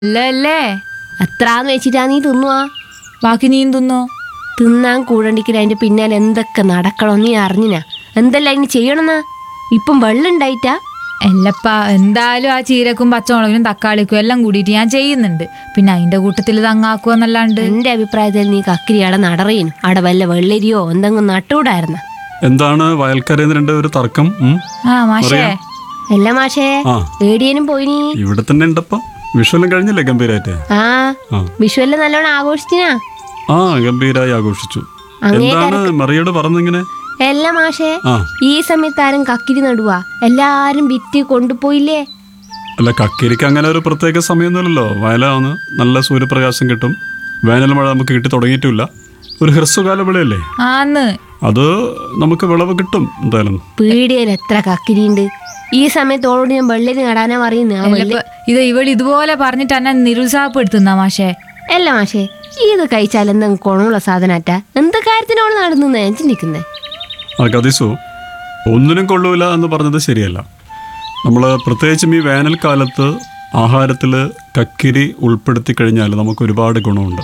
അല്ലേ എത്രാന്ന് വെച്ചിട്ടാ നീ തിന്നുവാ ബാക്കി നീ തിന്നോ തിന്നാൻ കൂടണ്ടിക്കില്ല അതിന്റെ പിന്നാലെ എന്തൊക്കെ നടക്കണം നീ അറിഞ്ഞിനാ എന്തെല്ലാം ഇനി ചെയ്യണമെന്നാ ഇപ്പം വെള്ളം ഉണ്ടായിട്ടാ എല്ലപ്പ എന്തായാലും ആ ചീരക്കും പച്ചമുളകിനും തക്കാളിക്കും എല്ലാം കൂടിയിട്ട് ഞാൻ ചെയ്യുന്നുണ്ട് പിന്നെ അതിന്റെ കൂട്ടത്തിൽ തങ്ങാക്കുവന്നല്ലാണ്ട് എന്റെ അഭിപ്രായത്തിൽ നീ കക്കിരി അവിടെ നടറിയനും അവിടെ വല്ല വെള്ളരിയോ എന്തെങ്കിലും നട്ടുകൂടായിരുന്ന എന്താണ് വയൽക്കരയിൽ രണ്ട് ഒരു തർക്കം ഉം? ആ മാഷേ അല്ല മാഷേ ആ ഏടിയനും പോയിനി ഇവിടെ തന്നെ ഉണ്ടപ്പോ വിഷുവെല്ലാം കഴിഞ്ഞില്ലേ ഗംഭീരായിട്ട് ആ ആ വിഷുവെല്ലാം നല്ലോണം ആഘോഷിച്ചിനാ ആ ഗംഭീരായി ആഘോഷിച്ചു അങ്ങേ എന്താണ് മറിയോട് പറഞ്ഞിങ്ങനെ അല്ല മാഷേ ആ ഈ സമയത്ത് ആരും കക്കിരി നടുവാ എല്ലാരും വിറ്റ് കൊണ്ടുപോയില്ലേ അല്ല കക്കിരിക്ക് അങ്ങനെ ഒരു പ്രത്യേക സമയമൊന്നുമില്ലല്ലോ വയലാണ് നല്ല സൂര്യപ്രകാശം കിട്ടും വേനൽ മഴ നമുക്ക് കിട്ടി തുടങ്ങിയിട്ടില്ല ഒരു ഹ്രസ്വകാല വിളയല്ലേ ആന്ന് അത് നമുക്ക് വിളവ് കിട്ടും എന്തായാലും പീടികയിൽ എത്ര കക്കിരി ഉണ്ട് ഈ സമയത്തോട് ഞാൻ വെള്ളരി നടാനാ പറയുന്നത് ആ വെള്ളരി എല്ലപ്പ ഇത് ഇവള് ഇതുപോലെ പറഞ്ഞിട്ട് എന്നെ നിരുത്സാഹപ്പെടുത്തുന്ന മാഷേ അല്ല മാഷേ ഇത് കഴിച്ചാൽ എന്തെങ്കിലും ഗുണമുള്ള സാധനറ്റാ എന്ത് കാര്യത്തിനോട് നടന്നു ഞാൻ ചിന്തിക്കുന്നേ ആ കതീസു ഒന്നിനും കൊള്ളൂല എന്ന് പറഞ്ഞത് ശരിയല്ല നമ്മൾ പ്രത്യേകിച്ചും ഈ വേനൽക്കാലത്ത് ആഹാരത്തിൽ കക്കിരി ഉൾപ്പെടുത്തി കഴിഞ്ഞാൽ നമുക്ക് ഒരുപാട് ഗുണമുണ്ട്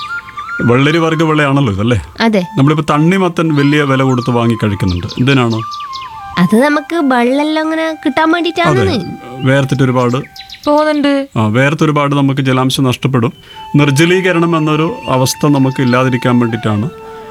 വെള്ളരി വർഗ്ഗ വിളയാണല്ലോ ഇതല്ലേ അതെ നമ്മളിപ്പോൾ തണ്ണിമത്തൻ വലിയ വില കൊടുത്ത് വാങ്ങി കഴിക്കുന്നുണ്ട് എന്തിനാണ് അത് നമുക്ക് വെള്ളെല്ലാം അങ്ങനെ കിട്ടാൻ വേണ്ടിട്ടാണ് വേർത്തിട്ട് ഒരുപാട് പോകുന്നുണ്ട് ആ വേർത്ത് ഒരുപാട് നമുക്ക് ജലാംശം നഷ്ടപ്പെടും നിർജ്ജലീകരണം എന്നൊരു അവസ്ഥ നമുക്ക് ഇല്ലാതിരിക്കാൻ വേണ്ടിയിട്ടാണ്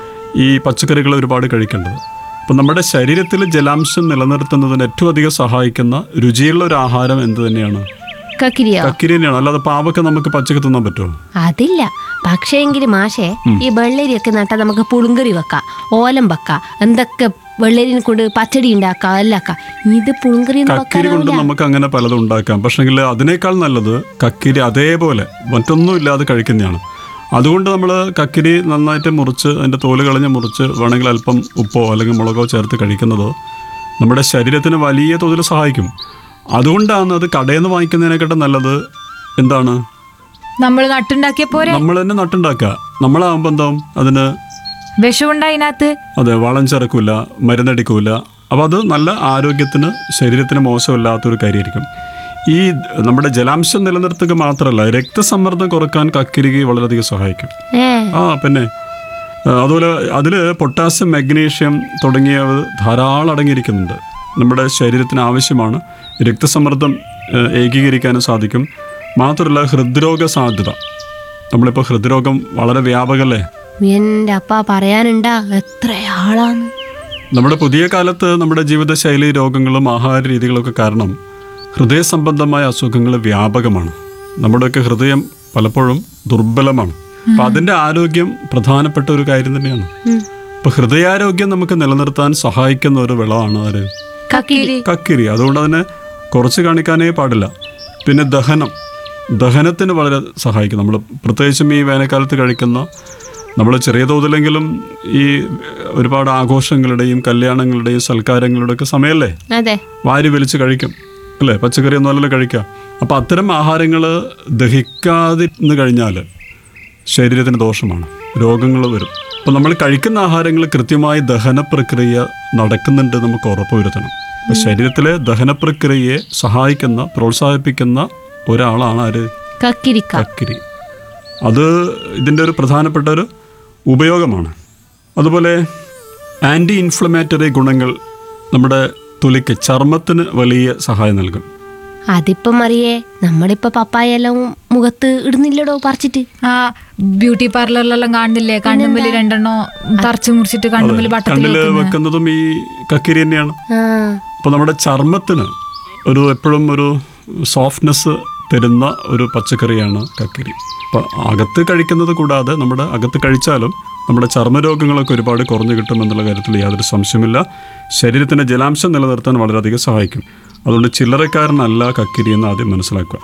ഈ പച്ചക്കറികൾ ഒരുപാട് കഴിക്കേണ്ടത് അപ്പം നമ്മുടെ ശരീരത്തിൽ ജലാംശം നിലനിർത്തുന്നതിന് ഏറ്റവും അധികം സഹായിക്കുന്ന രുചിയുള്ള ഒരു ആഹാരം എന്ത് തന്നെയാണ് കക്കിരിയോ കക്കിരി തന്നെയാണ് അല്ലാതെ പാവക്ക നമുക്ക് പച്ചക്ക് തിന്നാൻ പറ്റുമോ അതില്ല പക്ഷേ എങ്കിൽ മാഷേ ഈ വെള്ളരിയൊക്കെ നട്ടാൽ നമുക്ക് പുളുങ്കറി വെക്കാം ഓലം വെക്കാം എന്തൊക്കെ വെള്ളരിനെ കൊണ്ട് പച്ചടി ഉണ്ടാക്കാം എല്ലാക്കാം ഇത് പുളുങ്കറി ഒന്നും കക്കിരി കൊണ്ട് വെക്കാനാവില്ല നമുക്ക് അങ്ങനെ പലതും ഉണ്ടാക്കാം പക്ഷെങ്കിൽ അതിനേക്കാൾ നല്ലത് കക്കിരി അതേപോലെ മറ്റൊന്നും ഇല്ലാതെ കഴിക്കുന്നതാണ് അതുകൊണ്ട് നമ്മൾ കക്കിരി നന്നായിട്ട് മുറിച്ച് അതിൻ്റെ തോല് കളഞ്ഞ് മുറിച്ച് വേണമെങ്കിൽ അല്പം ഉപ്പോ അല്ലെങ്കിൽ മുളകോ ചേർത്ത് കഴിക്കുന്നത് നമ്മുടെ ശരീരത്തിന് വലിയ തോതിൽ സഹായിക്കും അതുകൊണ്ടാണ് അത് കടയിൽ നിന്ന് വാങ്ങിക്കുന്നതിനെക്കാട്ടും നല്ലത് എന്താണ് നമ്മൾ നട്ടുണ്ടാക്കിയ പോരെ നമ്മൾ തന്നെ നട്ടുണ്ടാക്കുക നമ്മളാകുമ്പോൾ എന്താവും അതിന് വിഷമുണ്ട് അതിനകത്ത് അതെ വളം ചേർക്കൂല മരുന്നടിക്കൂല അപ്പോൾ അത് നല്ല ആരോഗ്യത്തിന് ശരീരത്തിന് മോശമില്ലാത്തൊരു കാര്യമായിരിക്കും ഈ നമ്മുടെ ജലാംശം നിലനിർത്തുക മാത്രമല്ല രക്തസമ്മർദ്ദം കുറക്കാൻ കക്കിരികി വളരെയധികം സഹായിക്കും ഏ ആ പിന്നെ ആ, അതുപോലെ അതിൽ പൊട്ടാസ്യം മഗ്നീഷ്യം തുടങ്ങിയവ ധാരാളം അടങ്ങിയിരിക്കുന്നുണ്ട് നമ്മുടെ ശരീരത്തിന് ആവശ്യമാണ് രക്തസമ്മർദ്ദം ഏ, ഏകീകരിക്കാനും സാധിക്കും മാത്രമല്ല ഹൃദ്രോഗ സാധ്യത നമ്മളിപ്പോൾ ഹൃദ്രോഗം വളരെ വ്യാപകമല്ലേ എന്റെ അപ്പ പറയാനുണ്ടാ എത്ര ആളാണ് നമ്മുടെ പുതിയ കാലത്ത് നമ്മുടെ ജീവിതശൈലി രോഗങ്ങളും ആഹാര രീതികളൊക്കെ കാരണം ഹൃദയ സംബന്ധമായ അസുഖങ്ങൾ വ്യാപകമാണ് നമ്മുടെയൊക്കെ ഹൃദയം പലപ്പോഴും ദുർബലമാണ് അപ്പം അതിൻ്റെ ആരോഗ്യം പ്രധാനപ്പെട്ട ഒരു കാര്യം തന്നെയാണ് ഉം. ഇപ്പം ഹൃദയാരോഗ്യം നമുക്ക് നിലനിർത്താൻ സഹായിക്കുന്ന ഒരു വിളമാണ് ആര് കക്കിരി കക്കിരി അതുകൊണ്ട് അതിനെ കുറച്ച് കാണിക്കാനേ പാടില്ല പിന്നെ ദഹനം ദഹനത്തിന് വളരെ സഹായിക്കും നമ്മൾ പ്രത്യേകിച്ചും ഈ വേനൽക്കാലത്ത് കഴിക്കുന്ന നമ്മൾ ചെറിയ തോതിലെങ്കിലും ഈ ഒരുപാട് ആഘോഷങ്ങളുടെയും കല്യാണങ്ങളുടെയും സൽക്കാരങ്ങളുടെയും ഒക്കെ സമയമല്ലേ അതെ വാരി വലിച്ച് കഴിക്കും അല്ലേ പച്ചക്കറി ഒന്നും അല്ലല്ലോ കഴിക്കുക അപ്പോൾ അത്തരം ആഹാരങ്ങൾ ദഹിക്കാതിരുന്ന് കഴിഞ്ഞാൽ ശരീരത്തിന് ദോഷമാണ് രോഗങ്ങൾ വരും അപ്പോൾ നമ്മൾ കഴിക്കുന്ന ആഹാരങ്ങൾ കൃത്യമായി ദഹന പ്രക്രിയ നടക്കുന്നുണ്ട് നമുക്ക് ഉറപ്പുവരുത്തണം അപ്പോൾ ശരീരത്തിലെ ദഹന പ്രക്രിയയെ സഹായിക്കുന്ന പ്രോത്സാഹിപ്പിക്കുന്ന ഒരാളാണ് ആര് കക്കിരിക്ക കക്കിരി അത് ഇതിൻ്റെ ഒരു പ്രധാനപ്പെട്ട ഒരു ഉപയോഗമാണ് അതുപോലെ ആൻറ്റി ഇൻഫ്ലമേറ്ററി ഗുണങ്ങൾ നമ്മുടെ തൊലിക്ക് ചർമ്മത്തിന് വലിയ സഹായം നൽകും അതിപ്പം അറിയേ നമ്മളിപ്പോ പപ്പായ എല്ലാം മുഖത്ത് ഇടുന്നില്ലടോ പറിച്ചിട്ട് ആ ബ്യൂട്ടി പാർലറിലെല്ലാം കാണുന്നില്ലേ കണ്ണുമ്പിൽ രണ്ടെണ്ണോ തറച്ചു മുറിച്ചിട്ട് കണ്ണുമ്പിൽ ബട്ടത്തിൽ കണ്ണിൽ വെക്കുന്നതും ഈ കക്കിരി തന്നെയാണ് ആ അപ്പോൾ നമ്മുടെ ചർമ്മത്തിന് ഒരു എപ്പോഴും ഒരു സോഫ്റ്റ്നെസ് തരുന്ന ഒരു പച്ചക്കറിയാണ് കക്കിരി അപ്പോൾ അകത്ത് കഴിക്കുന്നത് കൂടാതെ നമ്മുടെ അകത്ത് കഴിച്ചാലും നമ്മുടെ ചർമ്മരോഗങ്ങളൊക്കെ ഒരുപാട് കുറഞ്ഞു കിട്ടും എന്നുള്ള കാര്യത്തിൽ യാതൊരു സംശയമില്ല ശരീരത്തിൻ്റെ ജലാംശം നിലനിർത്താൻ വളരെയധികം സഹായിക്കും അതുകൊണ്ട് ചില്ലറക്കാരനല്ല കക്കിരി എന്ന് ആദ്യം മനസ്സിലാക്കുക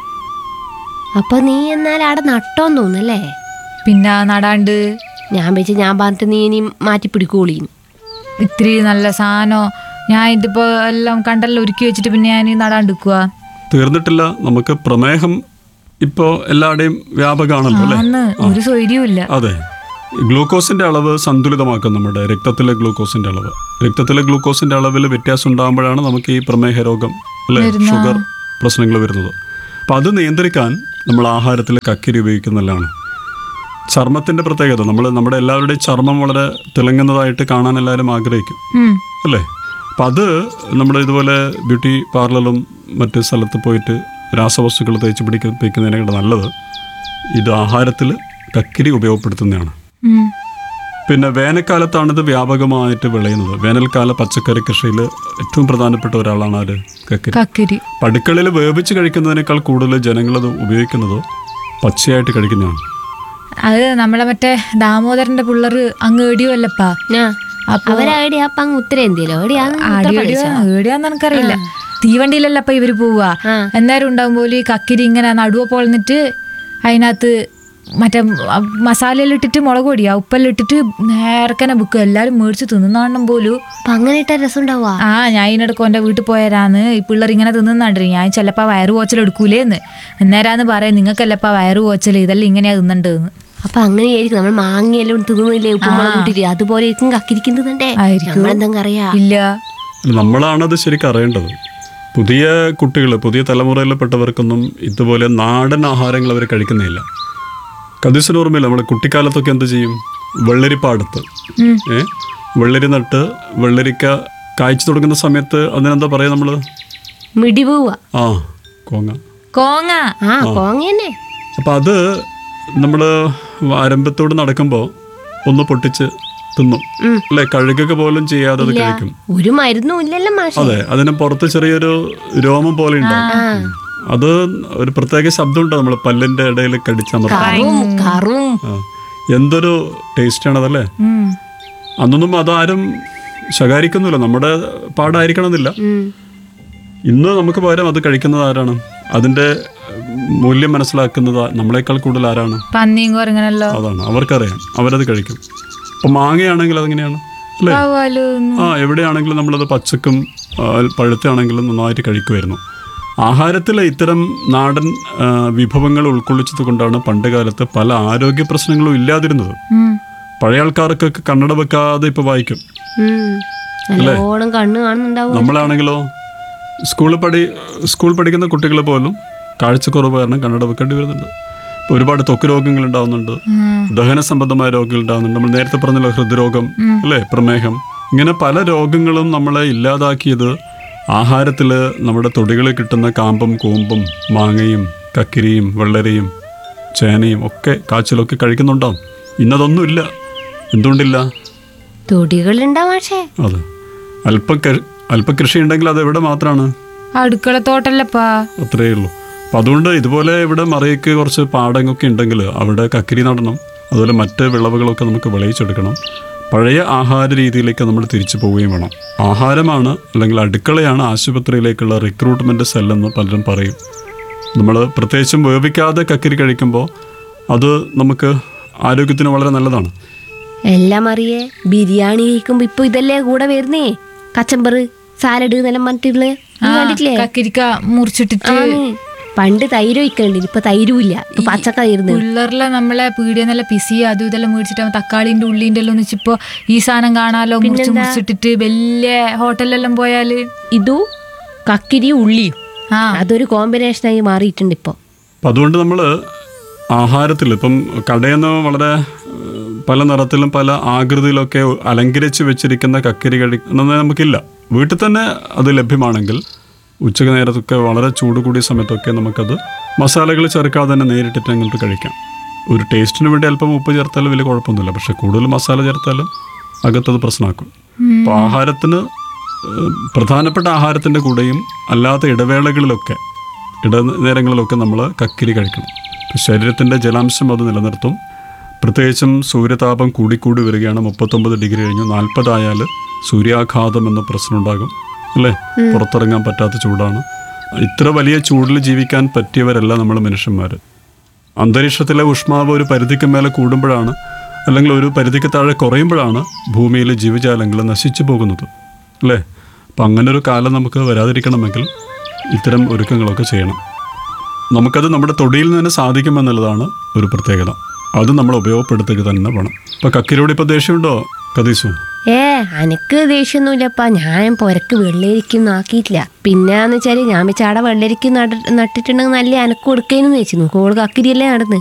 അപ്പൊ നീ എന്നാൽ അവിടെ നട്ടോന്ന് തോന്നല്ലേ പിന്നെ നടാണ്ട് ഞാൻ വെച്ച് ഞാൻ പറഞ്ഞിട്ട് നീ ഇനി മാറ്റി പിടിക്കോളീന്ന് ഇത്തിരി നല്ല സാധനോ ഞാൻ ഇതിപ്പോ എല്ലാം കണ്ടെല്ലാം ഒരുക്കി വെച്ചിട്ട് പിന്നെ ഞാൻ നടാണ്ടിക്കുക തീർന്നിട്ടില്ല നമുക്ക് പ്രമേഹം ഇപ്പോൾ എല്ലാവരുടെയും വ്യാപകമാണല്ലോ അല്ലേ അന്ന് ഒരു സ്വൈര്യവും ഇല്ല അതെ ഗ്ലൂക്കോസിന്റെ അളവ് സന്തുലിതമാക്കും നമ്മുടെ രക്തത്തിലെ ഗ്ലൂക്കോസിന്റെ അളവ് രക്തത്തിലെ ഗ്ലൂക്കോസിന്റെ അളവിൽ വ്യത്യാസം ഉണ്ടാകുമ്പോഴാണ് നമുക്ക് ഈ പ്രമേഹ രോഗം അല്ലെ ഷുഗർ പ്രശ്നങ്ങൾ വരുന്നത് അപ്പം അത് നിയന്ത്രിക്കാൻ നമ്മൾ ആഹാരത്തിൽ കക്കിരി ഉപയോഗിക്കുന്നതാണ് ചർമ്മത്തിൻ്റെ പ്രത്യേകത നമ്മൾ നമ്മുടെ എല്ലാവരുടെയും ചർമ്മം വളരെ തിളങ്ങുന്നതായിട്ട് കാണാൻ എല്ലാവരും ആഗ്രഹിക്കും ഉം. അല്ലേ അപ്പം അത് നമ്മുടെ ഇതുപോലെ ബ്യൂട്ടി പാർലറും മറ്റ് സ്ഥലത്ത് പോയിട്ട് രാസവസ്തുക്കൾ തേച്ച് പിടിപ്പിക്കുന്നതിനേക്കാൾ നല്ലത് ഇത് ആഹാരത്തിൽ കക്കിരി ഉപയോഗപ്പെടുത്തുന്നതാണ് ഉം. പിന്നെ വേനൽക്കാലത്താണിത് വ്യാപകമായിട്ട് വിളയുന്നത് വേനൽക്കാല പച്ചക്കറി കൃഷിയിൽ ഏറ്റവും പ്രധാനപ്പെട്ട ഒരാളാണ് ആര് കക്കിരി കക്കിരി പടുക്കളിൽ വേവിച്ച് കഴിക്കുന്നതിനേക്കാൾ കൂടുതൽ ജനങ്ങളത് ഉപയോഗിക്കുന്നത് പച്ചയായിട്ട് കഴിക്കുന്നതാണ് അത് നമ്മളെ മറ്റേ ദാമോദരന്റെ പിള്ളേർ അങ്ങ് ഏടിയുമല്ലപ്പാ ആ അപ്പൊ അവരാടിയാ അപ്പൊ അങ്ങ് ഉത്തരേന്ത്യയിലോ എവിടെയാന്ന് ആടിയോടിയോ ഏടിയാന്ന് എനിക്കറിയില്ല തീവണ്ടിയിലല്ലപ്പ ഇവര് പോവാ ആ. എന്നേരം ഉണ്ടാവും പോലെ ഈ കക്കിരി ഇങ്ങനെ നടുവ പൊളന്നിട്ട് അതിനകത്ത് മറ്റേ മസാലയെല്ലാം ഇട്ടിട്ട് മുളക് പൊടിയാ ഉപ്പെല്ലാം ഇട്ടിട്ട് നേരക്കനെ ബുക്ക് എല്ലാരും മേടിച്ച് തിന്നുന്നാണ്ണം പോലും അപ്പൊ അങ്ങനെ ഇട്ട രസം ഉണ്ടാവുക ആ ഞാൻ ഇതിനിടക്ക് എൻ്റെ വീട്ടിൽ പോയരാന്ന് ഈ പിള്ളേർ ഇങ്ങനെ തിന്നുന്നുണ്ട് ഞാൻ ചിലപ്പോൾ വയറ് പോച്ചൽ എടുക്കൂലേന്ന് എന്നേരാന്ന് പറയാം നിങ്ങൾക്കല്ലപ്പാ വയറ് പോച്ചൽ ഇതെല്ലാം ഇങ്ങനെയാ തിന്നണ്ടെന്ന് അപ്പൊ അങ്ങനെയായിരിക്കും നമ്മൾ മാങ്ങയെല്ലാം തിന്നുന്നില്ലേ ഉപ്പുമുളക് കൂട്ടിട്ട് അതുപോലെ ആയിരിക്കും കക്കിരിക്കും തിന്നണ്ടേ ആയിരിക്കും. നമ്മളെന്തെങ്കിലും അറിയാ ഇല്ല അല്ല, നമ്മളാണത് ശരിക്കും അറിയേണ്ടത് പുതിയ കുട്ടികൾ പുതിയ തലമുറയിൽപ്പെട്ടവർക്കൊന്നും ഇതുപോലെ നാടൻ ആഹാരങ്ങൾ അവർ കഴിക്കുന്നില്ല കതീസിന് ഓർമ്മയില്ല നമ്മുടെ കുട്ടിക്കാലത്തൊക്കെ എന്ത് ചെയ്യും വെള്ളരിപ്പാടത്ത് ഉം. ഏ വെള്ളരി നട്ട് വെള്ളരിക്ക കായ്ച്ചു തുടങ്ങുന്ന സമയത്ത് അതിനെന്താ പറയുക നമ്മൾ മിടി പോവുക ആ കോങ്ങ കോങ്ങ ആ കോങ്ങ തന്നെ അപ്പം അത് നമ്മൾ ആരംഭത്തോട് നടക്കുമ്പോൾ ഒന്ന് പൊട്ടിച്ച് തിന്നും ഉം. അല്ലേ കഴുകുക പോലും ചെയ്യാതെ അത് കഴിക്കും ഒരു മരുന്നും ഇല്ലല്ലോ മാഷ അതെ അതിന് പുറത്ത് ചെറിയൊരു രോമം പോലെ ഉണ്ടാവും അത് ഒരു പ്രത്യേക ശബ്ദമുണ്ട് നമ്മൾ പല്ലിന്റെ ഇടയിൽ കടിച്ചമർത്താൻ കറും കറും ആ. എന്തൊരു ടേസ്റ്റാണ് അതല്ലേ ഉം. അന്നൊന്നും അതാരും ശകാരിക്കുന്നില്ല നമ്മുടെ പാടായിരിക്കണമെന്നില്ല ഉം. ഇന്ന് നമുക്ക് പകരം അത് കഴിക്കുന്നത് ആരാണ് അതിന്റെ മൂല്യം മനസ്സിലാക്കുന്നത് ആ- നമ്മളെക്കാൾ കൂടുതൽ ആരാണ് പന്നിയും കുരങ്ങനല്ലോ അതാണ് അവർക്കറിയാം അവരത് കഴിക്കും അപ്പം മാങ്ങയാണെങ്കിൽ അതെങ്ങനെയാണ് അല്ലേ പാവാലോ ആ എവിടെയാണെങ്കിലും നമ്മളത് പച്ചക്കും ആ, പഴുത്താണെങ്കിലും നന്നായിട്ട് കഴിക്കുമായിരുന്നു ആഹാരത്തിൽ ഇത്തരം നാടൻ ആ, വിഭവങ്ങൾ ഉൾക്കൊള്ളിച്ചത് കൊണ്ടാണ് പണ്ട് കാലത്ത് പല ആരോഗ്യ പ്രശ്നങ്ങളും ഇല്ലാതിരുന്നത് ഉം. പഴയ ആൾക്കാർക്കൊക്കെ കണ്ണട വെക്കാതെ ഇപ്പോൾ വായിക്കും ഉം. നല്ലോണം കണ്ണ് കാണുന്നുണ്ടാവും നമ്മളാണെങ്കിലോ സ്കൂളിൽ പഠി സ്കൂൾ പഠിക്കുന്ന കുട്ടികൾ പോലും കാഴ്ചക്കുറവ് കാരണം കണ്ണട വെക്കേണ്ടി വരുന്നുണ്ട് ഇപ്പോൾ ഒരുപാട് ത്വക്ക് രോഗങ്ങൾ ഉണ്ടാവുന്നുണ്ട് ദഹന സംബന്ധമായ രോഗങ്ങൾ ഉണ്ടാവുന്നുണ്ട് നമ്മൾ നേരത്തെ പറഞ്ഞല്ലോ ഹൃദ്രോഗം അല്ലേ പ്രമേഹം ഇങ്ങനെ പല രോഗങ്ങളും നമ്മളെ ഇല്ലാതാക്കിയത് ആഹാരത്തിൽ നമ്മുടെ തൊടികളിൽ കിട്ടുന്ന കാമ്പും കൂമ്പും മാങ്ങയും കക്കിരിയും വെള്ളരിയും ചേനയും ഒക്കെ കാച്ചിലൊക്കെ കഴിക്കുന്നുണ്ടാവും ഇന്നതൊന്നുമില്ല എന്തുകൊണ്ടില്ല തൊടികളുണ്ടാ മാഷേ അതെ അല്പ അല്പ കൃഷി ഉണ്ടെങ്കിൽ അത് എവിടെ മാത്രമാണ് അടുക്കള തോട്ടല്ലപ്പാ അത്രയേ ഉള്ളൂ അപ്പം അതുകൊണ്ട് ഇതുപോലെ ഇവിടെ മറയ്ക്ക് കുറച്ച് പാടങ്ങൊക്കെ ഉണ്ടെങ്കിൽ അവിടെ കക്കിരി നടണം അതുപോലെ മറ്റ് വിളവുകളൊക്കെ നമുക്ക് വിളയിച്ചെടുക്കണം പഴയ ആഹാര രീതിയിലേക്ക് നമ്മൾ തിരിച്ചു പോവുകയും വേണം ആഹാരമാണ് അല്ലെങ്കിൽ അടുക്കളയാണ് ആശുപത്രിയിലേക്കുള്ള റിക്രൂട്ട്മെൻറ്റ് സെല്ലെന്ന് പലരും പറയും നമ്മൾ പ്രത്യേകിച്ചും വേവിക്കാതെ കക്കിരി കഴിക്കുമ്പോൾ അത് നമുക്ക് ആരോഗ്യത്തിന് വളരെ നല്ലതാണ് എല്ലാം അറിയേ ബിരിയാണി കഴിക്കുമ്പോ ഇപ്പൊ ഇതല്ലേ കൂടെ വരുന്നേ കച്ചമ്പറ് സാലഡ് എന്നെല്ലാം പറഞ്ഞിട്ടുള്ള നീ കണ്ടിട്ടില്ലേ കക്കിരിക്ക മുറിച്ചിട്ടിട്ട് ആന്ന്. പണ്ട് തൈര് ഒഴിക്കലുണ്ട് ഇപ്പൊ തൈരുമില്ല ഇപ്പൊ പച്ചക്കറിയിരുന്നു പിള്ളേർലെ നമ്മളെ പീടിയെന്നെല്ലാം പിസി അതും ഇതെല്ലാം മേടിച്ചിട്ട് തക്കാളിന്റെ ഉള്ളിന്റെ എല്ലാം ഒന്ന് ഇപ്പൊ ഈ സാധനം കാണാലോ മുറിച്ച് മുറിച്ചിട്ടിട്ട് വലിയ ഹോട്ടലിലെല്ലാം പോയാല് ഇതു കക്കിരിയും ഉള്ളിയും ആ അതൊരു കോമ്പിനേഷനായി മാറിയിട്ടുണ്ട് ഇപ്പൊ അപ്പം അതുകൊണ്ട് നമ്മൾ ആഹാരത്തിൽ ഇപ്പം കടയിൽ നിന്ന് വളരെ ഏഹ്, പല നിറത്തിലും പല ആകൃതിയിലൊക്കെ അലങ്കരിച്ച് വെച്ചിരിക്കുന്ന കക്കരി കഴിക്കുന്നത് നമുക്കില്ല വീട്ടിൽ തന്നെ അത് ലഭ്യമാണെങ്കിൽ ഉച്ചയ്ക്ക് നേരത്തൊക്കെ വളരെ ചൂട് കൂടിയ സമയത്തൊക്കെ നമുക്കത് മസാലകൾ ചേർക്കാതെ തന്നെ നേരിട്ടിട്ട് അങ്ങോട്ട് കഴിക്കാം ഒരു ടേസ്റ്റിന് വേണ്ടി അല്പം ഉപ്പ് ചേർത്താലും വലിയ കുഴപ്പമൊന്നുമില്ല പക്ഷെ കൂടുതൽ മസാല ചേർത്താലും അകത്തത് പ്രശ്നമാക്കും അപ്പോൾ ആഹാരത്തിന് ഏഹ്, പ്രധാനപ്പെട്ട ആഹാരത്തിൻ്റെ കൂടെയും അല്ലാത്ത ഇടവേളകളിലൊക്കെ ഇടനേരങ്ങളിലൊക്കെ നമ്മൾ കക്കിരി കഴിക്കണം അപ്പോൾ ശരീരത്തിൻ്റെ ജലാംശം അത് നിലനിർത്തും പ്രത്യേകിച്ചും സൂര്യതാപം കൂടിക്കൂടി വരികയാണ് മുപ്പത്തൊമ്പത് ഡിഗ്രി കഴിഞ്ഞ് നാൽപ്പതായാൽ സൂര്യാഘാതം എന്ന പ്രശ്നം ഉണ്ടാകും അല്ലേ പുറത്തിറങ്ങാൻ പറ്റാത്ത ചൂടാണ് ഇത്ര വലിയ ചൂടിൽ ജീവിക്കാൻ പറ്റിയവരല്ല നമ്മൾ മനുഷ്യന്മാർ അന്തരീക്ഷത്തിലെ ഊഷ്മാവ് ഒരു പരിധിക്ക് മേലെ കൂടുമ്പോഴാണ് അല്ലെങ്കിൽ ഒരു പരിധിക്ക് താഴെ കുറയുമ്പോഴാണ് ഭൂമിയിലെ ജീവജാലങ്ങൾ നശിച്ചു പോകുന്നത് അല്ലേ അപ്പം അങ്ങനെ ഒരു കാലം നമുക്ക് വരാതിരിക്കണമെങ്കിൽ ഇത്തരം ഒരുക്കങ്ങളൊക്കെ ചെയ്യണം നമുക്കത് നമ്മുടെ തൊടിയിൽ നിന്ന് തന്നെ സാധിക്കുമെന്നുള്ളതാണ് ഒരു പ്രത്യേകത അത് നമ്മൾ ഉപയോഗപ്പെടുത്തുക തന്നെ വേണം ഇപ്പം കക്കിരോട് ഇപ്പോൾ ദേഷ്യമുണ്ടോ കതീശു ഏ അനക്ക് ദേഷ്യമൊന്നുമില്ലപ്പാ ഞാൻ പുരക്ക് വെള്ളരിക്കൊന്നും ആക്കിയിട്ടില്ല പിന്നെന്ന് വെച്ചാല് ഞാൻ വെച്ചാടെ വെള്ളരിക്ക് നട നട്ടിട്ടുണ്ടെങ്കിൽ നല്ല അനക്ക് കൊടുക്കേന്ന് വെച്ചിരുന്നു കോള് കക്കിരിയല്ലേ നടന്ന്